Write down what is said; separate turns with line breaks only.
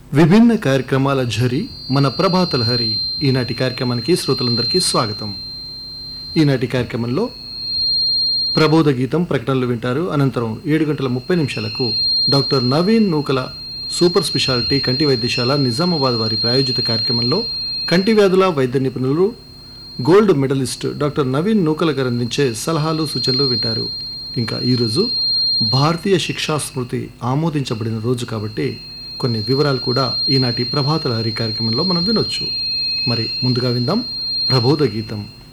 విభిన్న కార్యక్రమాల ఝరి మన ప్రభాత లహరి ఈనాటి కార్యక్రమానికి శ్రోతలందరికీ స్వాగతం ఈనాటి కార్యక్రమంలో ప్రబోధ గీతం ప్రకటనలు వింటారు అనంతరం ఏడు గంటల ముప్పై నిమిషాలకు doctor Naveen Nukala super speciality కంటి వైద్యశాల నిజామాబాద్ వారి ప్రాయోజిత కార్యక్రమంలో కంటి వ్యాధుల వైద్య నిపుణులు gold medalist doctor Naveen Nukala garu అందించే సలహాలు సూచనలు వింటారు ఇంకా ఈరోజు భారతీయ శిక్షా స్మృతి ఆమోదించబడిన రోజు కాబట్టి కొన్ని వివరాలు కూడా ఈనాటి ప్రభాత లహరి కార్యక్రమంలో మనం వినొచ్చు మరి ముందుగా విందాం ప్రబోధ గీతం